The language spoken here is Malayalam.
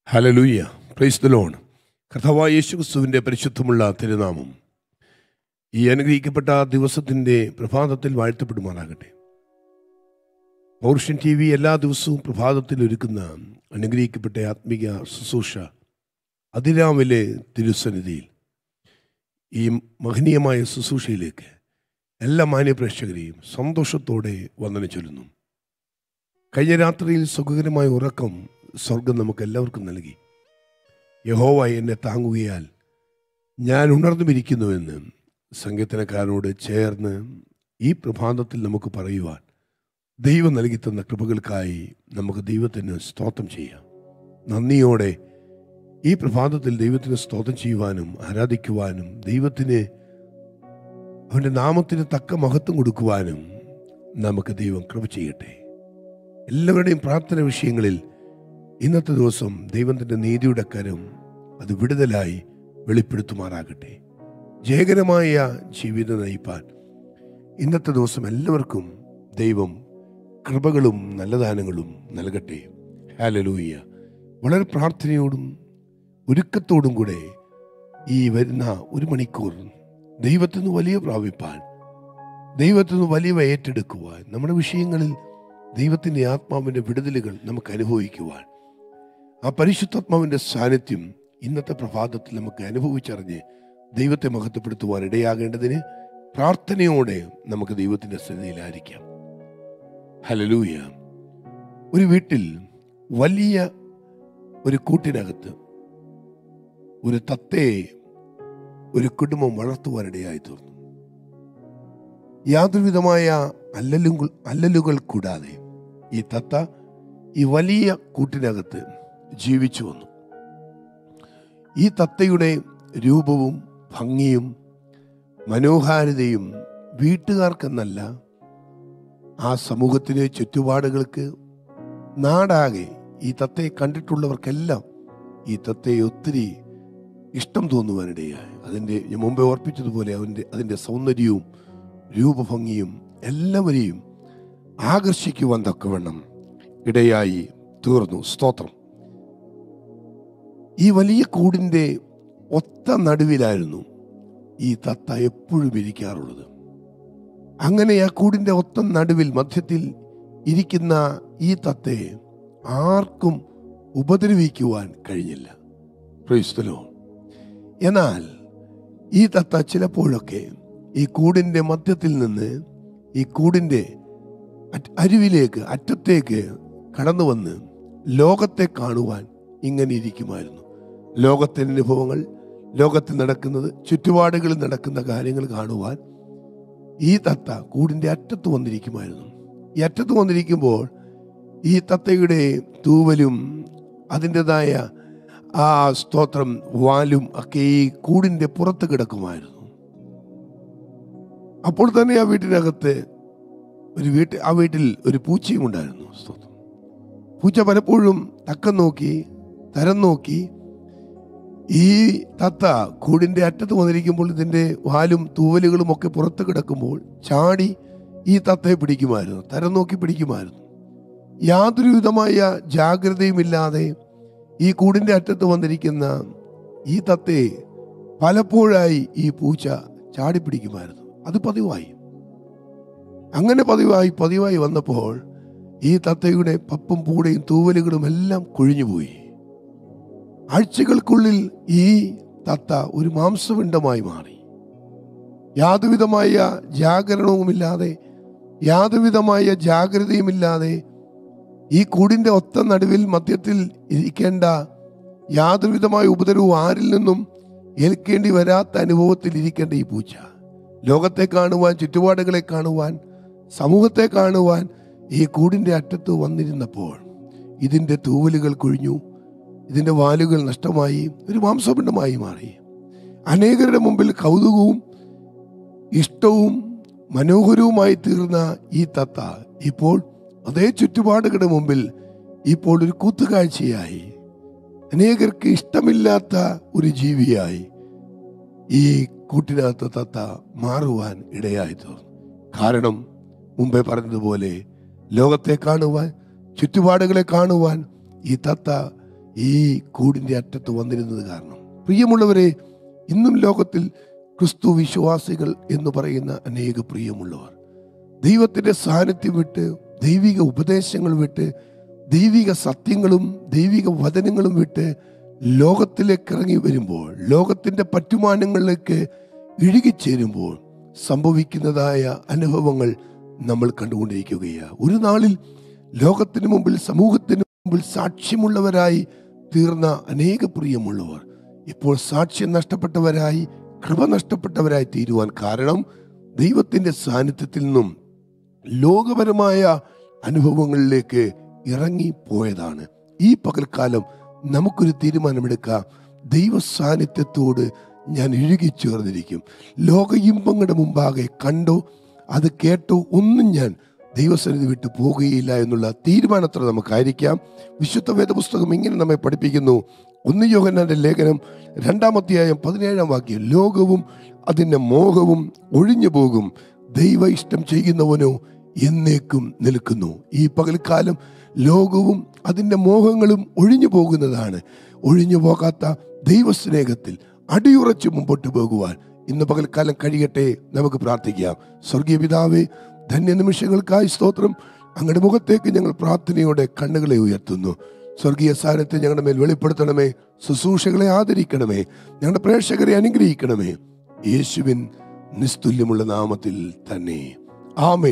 ഹലലൂയ പ്രൈസ് ദ ലോൺ കർത്താവായ യേശുക്രിസ്തുവിൻ്റെ പരിശുദ്ധമുള്ള തിരുനാമം ഈ അനുഗ്രഹിക്കപ്പെട്ട ദിവസത്തിൻ്റെ പ്രഭാതത്തിൽ വാഴ്ത്തപ്പെടുമാറാകട്ടെ പൗർഷ്യൻ ടി വി എല്ലാ ദിവസവും പ്രഭാതത്തിൽ ഒരുക്കുന്ന അനുഗ്രഹിക്കപ്പെട്ട ആത്മീക ശുശ്രൂഷ അതിരാവിലെ തിരുസന്നിധിയിൽ ഈ മഹനീയമായ ശുശ്രൂഷയിലേക്ക് എല്ലാ മാന്യപ്രേക്ഷകരെയും സന്തോഷത്തോടെ വന്ദന ചൊല്ലുന്നു കഴിഞ്ഞ രാത്രിയിൽ സുഖകരമായ ഉറക്കം സ്വർഗം നമുക്ക് എല്ലാവർക്കും നൽകി യഹോവ എന്നെ താങ്ങുകയാൽ ഞാൻ ഉണർന്നുമിരിക്കുന്നുവെന്ന് സംഗീതനക്കാരനോട് ചേർന്ന് ഈ പ്രഭാതത്തിൽ നമുക്ക് പറയുവാൻ ദൈവം നൽകി തന്ന കൃപകൾക്കായി നമുക്ക് ദൈവത്തിന് സ്തോത്രം ചെയ്യാം നന്ദിയോടെ ഈ പ്രഭാതത്തിൽ ദൈവത്തിന് സ്തോത്രം ചെയ്യുവാനും ആരാധിക്കുവാനും ദൈവത്തിന് അവൻ്റെ നാമത്തിന് തക്ക മഹത്വം കൊടുക്കുവാനും നമുക്ക് ദൈവം കൃപ ചെയ്യട്ടെ എല്ലാവരുടെയും പ്രാർത്ഥന വിഷയങ്ങളിൽ ഇന്നത്തെ ദിവസം ദൈവത്തിൻ്റെ നീതിയുടെ കരം അത് വിടുതലായി വെളിപ്പെടുത്തുമാറാകട്ടെ ജയകരമായ ജീവിതം നയിപ്പാൻ ഇന്നത്തെ ദിവസം എല്ലാവർക്കും ദൈവം കൃപകളും നല്ല ദാനങ്ങളും നൽകട്ടെ ഹാലലൂയ്യ വളരെ പ്രാർത്ഥനയോടും ഒരുക്കത്തോടും കൂടെ ഈ വരുന്ന ഒരു മണിക്കൂർ ദൈവത്തിന് വലിയ പ്രാപിപ്പാൻ ദൈവത്തിന് വലിയ ഏറ്റെടുക്കുവാൻ നമ്മുടെ വിഷയങ്ങളിൽ ദൈവത്തിൻ്റെ ആത്മാവിൻ്റെ വിടുതലുകൾ നമുക്ക് അനുഭവിക്കുവാൻ ആ പരിശുദ്ധാത്മാവിൻ്റെ സാന്നിധ്യം ഇന്നത്തെ പ്രഭാതത്തിൽ നമുക്ക് അനുഭവിച്ചറിഞ്ഞ് ദൈവത്തെ മഹത്വപ്പെടുത്തുവാൻ ഇടയാകേണ്ടതിന് പ്രാർത്ഥനയോടെ നമുക്ക് ദൈവത്തിൻ്റെ സ്ഥിതിയിലായിരിക്കാം ഹലലൂയ ഒരു വീട്ടിൽ വലിയ ഒരു കൂട്ടിനകത്ത് ഒരു തത്തയെ ഒരു കുടുംബം വളർത്തുവാനിടയായി തീർന്നു യാതൊരുവിധമായ അല്ലലുകൾ അല്ലലുകൾ കൂടാതെ ഈ തത്ത ഈ വലിയ കൂട്ടിനകത്ത് ജീവിച്ചു വന്നു ഈ തത്തയുടെ രൂപവും ഭംഗിയും മനോഹാരിതയും വീട്ടുകാർക്കെന്നല്ല ആ സമൂഹത്തിലെ ചുറ്റുപാടുകൾക്ക് നാടാകെ ഈ തത്തയെ കണ്ടിട്ടുള്ളവർക്കെല്ലാം ഈ തത്തയെ ഒത്തിരി ഇഷ്ടം തോന്നുവാനിടയായി അതിൻ്റെ ഞാൻ മുമ്പേ ഓർപ്പിച്ചതുപോലെ അവൻ്റെ അതിൻ്റെ സൗന്ദര്യവും രൂപഭംഗിയും എല്ലാവരെയും ആകർഷിക്കുവാൻ തക്കവണ്ണം ഇടയായി തീർന്നു സ്തോത്രം ഈ വലിയ കൂടിൻ്റെ ഒത്ത നടുവിലായിരുന്നു ഈ തത്ത എപ്പോഴും ഇരിക്കാറുള്ളത് അങ്ങനെ ആ കൂടിൻ്റെ ഒത്ത നടുവിൽ മധ്യത്തിൽ ഇരിക്കുന്ന ഈ തത്തയെ ആർക്കും ഉപദ്രവിക്കുവാൻ കഴിഞ്ഞില്ല പ്രൈസ്തലോ എന്നാൽ ഈ തത്ത ചിലപ്പോഴൊക്കെ ഈ കൂടിൻ്റെ മധ്യത്തിൽ നിന്ന് ഈ കൂടിൻ്റെ അറ്റ് അരുവിലേക്ക് അറ്റത്തേക്ക് കടന്നു വന്ന് ലോകത്തെ കാണുവാൻ ഇങ്ങനെ ഇരിക്കുമായിരുന്നു ലോകത്തെ അനുഭവങ്ങൾ ലോകത്തിൽ നടക്കുന്നത് ചുറ്റുപാടുകളിൽ നടക്കുന്ന കാര്യങ്ങൾ കാണുവാൻ ഈ തത്ത കൂടിൻ്റെ അറ്റത്ത് വന്നിരിക്കുമായിരുന്നു ഈ അറ്റത്ത് വന്നിരിക്കുമ്പോൾ ഈ തത്തയുടെ തൂവലും അതിൻ്റെതായ ആ സ്തോത്രം വാലും ഒക്കെ ഈ കൂടിൻ്റെ പുറത്ത് കിടക്കുമായിരുന്നു അപ്പോൾ തന്നെ ആ വീട്ടിനകത്ത് ഒരു വീട്ടിൽ ആ വീട്ടിൽ ഒരു പൂച്ചയും ഉണ്ടായിരുന്നു സ്തോത്രം പൂച്ച പലപ്പോഴും തക്കം നോക്കി തരം നോക്കി ഈ തത്ത കൂടിൻ്റെ അറ്റത്ത് വന്നിരിക്കുമ്പോൾ ഇതിൻ്റെ വാലും തൂവലുകളും ഒക്കെ പുറത്ത് കിടക്കുമ്പോൾ ചാടി ഈ തത്തയെ പിടിക്കുമായിരുന്നു തരം നോക്കി പിടിക്കുമായിരുന്നു യാതൊരു വിധമായ ജാഗ്രതയുമില്ലാതെ ഈ കൂടിൻ്റെ അറ്റത്ത് വന്നിരിക്കുന്ന ഈ തത്തയെ പലപ്പോഴായി ഈ പൂച്ച ചാടി പിടിക്കുമായിരുന്നു അത് പതിവായി അങ്ങനെ പതിവായി പതിവായി വന്നപ്പോൾ ഈ തത്തയുടെ പപ്പും പൂടയും തൂവലുകളും എല്ലാം കൊഴിഞ്ഞുപോയി ആഴ്ചകൾക്കുള്ളിൽ ഈ തത്ത ഒരു മാംസപിണ്ഡമായി മാറി യാതൊരുവിധമായ ജാഗരണവുമില്ലാതെ യാതൊരുവിധമായ ജാഗ്രതയുമില്ലാതെ ഈ കൂടിൻ്റെ ഒത്ത നടുവിൽ മധ്യത്തിൽ ഇരിക്കേണ്ട യാതൊരുവിധമായ ഉപദ്രവവും ആരിൽ നിന്നും ഏൽക്കേണ്ടി വരാത്ത അനുഭവത്തിൽ ഇരിക്കേണ്ട ഈ പൂച്ച ലോകത്തെ കാണുവാൻ ചുറ്റുപാടുകളെ കാണുവാൻ സമൂഹത്തെ കാണുവാൻ ഈ കൂടിൻ്റെ അറ്റത്ത് വന്നിരുന്നപ്പോൾ ഇതിൻ്റെ തൂവലുകൾ കൊഴിഞ്ഞു ഇതിൻ്റെ വാലുകൾ നഷ്ടമായി ഒരു മാംസപിണ്ഡമായി മാറി അനേകരുടെ മുമ്പിൽ കൗതുകവും ഇഷ്ടവും മനോഹരവുമായി തീർന്ന ഈ തത്ത ഇപ്പോൾ അതേ ചുറ്റുപാടുകളുടെ മുമ്പിൽ ഇപ്പോൾ ഒരു കൂത്തുകാഴ്ചയായി അനേകർക്ക് ഇഷ്ടമില്ലാത്ത ഒരു ജീവിയായി ഈ കൂട്ടിനകത്ത് തത്ത മാറുവാൻ ഇടയായി തീർന്നു കാരണം മുമ്പേ പറഞ്ഞതുപോലെ ലോകത്തെ കാണുവാൻ ചുറ്റുപാടുകളെ കാണുവാൻ ഈ തത്ത ഈ കൂടിൻ്റെ അറ്റത്ത് വന്നിരുന്നത് കാരണം പ്രിയമുള്ളവരെ ഇന്നും ലോകത്തിൽ ക്രിസ്തു വിശ്വാസികൾ എന്ന് പറയുന്ന അനേക പ്രിയമുള്ളവർ ദൈവത്തിൻ്റെ സാന്നിധ്യം വിട്ട് ദൈവിക ഉപദേശങ്ങൾ വിട്ട് ദൈവിക സത്യങ്ങളും ദൈവിക വചനങ്ങളും വിട്ട് ലോകത്തിലേക്ക് ഇറങ്ങി വരുമ്പോൾ ലോകത്തിൻ്റെ പറ്റുമാനങ്ങളിലേക്ക് ഇഴുകിച്ചേരുമ്പോൾ സംഭവിക്കുന്നതായ അനുഭവങ്ങൾ നമ്മൾ കണ്ടുകൊണ്ടിരിക്കുകയാണ് ഒരു നാളിൽ ലോകത്തിന് മുമ്പിൽ സമൂഹത്തിന് മുമ്പിൽ സാക്ഷ്യമുള്ളവരായി തീർന്ന അനേക പ്രിയമുള്ളവർ ഇപ്പോൾ സാക്ഷ്യം നഷ്ടപ്പെട്ടവരായി കൃപ നഷ്ടപ്പെട്ടവരായി തീരുവാൻ കാരണം ദൈവത്തിൻ്റെ സാന്നിധ്യത്തിൽ നിന്നും ലോകപരമായ അനുഭവങ്ങളിലേക്ക് ഇറങ്ങി പോയതാണ് ഈ പകൽക്കാലം നമുക്കൊരു തീരുമാനമെടുക്കാം ദൈവ സാന്നിധ്യത്തോട് ഞാൻ ഇഴുകിച്ചേർന്നിരിക്കും ലോക ഇമ്പങ്ങളുടെ മുമ്പാകെ കണ്ടോ അത് കേട്ടോ ഒന്നും ഞാൻ ദൈവസന്നിധി വിട്ട് പോകുകയില്ല എന്നുള്ള തീരുമാനത്തോടെ നമുക്കായിരിക്കാം വിശുദ്ധ വേദപുസ്തകം ഇങ്ങനെ നമ്മെ പഠിപ്പിക്കുന്നു ഒന്ന് യോഹന്നാന്റെ ലേഖനം രണ്ടാമധ്യായം പതിനേഴാം വാക്യം ലോകവും അതിൻ്റെ മോഹവും ഒഴിഞ്ഞു പോകും ദൈവ ഇഷ്ടം ചെയ്യുന്നവനോ എന്നേക്കും നിൽക്കുന്നു ഈ പകൽക്കാലം ലോകവും അതിൻ്റെ മോഹങ്ങളും ഒഴിഞ്ഞു പോകുന്നതാണ് ഒഴിഞ്ഞു പോകാത്ത ദൈവസ്നേഹത്തിൽ അടിയുറച്ച് മുമ്പോട്ട് പോകുവാൻ ഇന്ന് പകൽക്കാലം കഴിയട്ടെ നമുക്ക് പ്രാർത്ഥിക്കാം സ്വർഗീയ പിതാവേ ധന്യ നിമിഷങ്ങൾക്കായി സ്തോത്രം അങ്ങയുടെ മുഖത്തേക്ക് ഞങ്ങൾ പ്രാർത്ഥനയോടെ കണ്ണുകളെ ഉയർത്തുന്നു സ്വർഗീയ സാന്നിധ്യത്തെ ഞങ്ങളുടെ മേൽ വെളിപ്പെടുത്തണമേ ശുശ്രൂഷകളെ ആദരിക്കണമേ ഞങ്ങളുടെ പ്രേക്ഷകരെ അനുഗ്രഹിക്കണമേ യേശുവിൻ നിസ്തുല്യമുള്ള നാമത്തിൽ തന്നെ ആമേ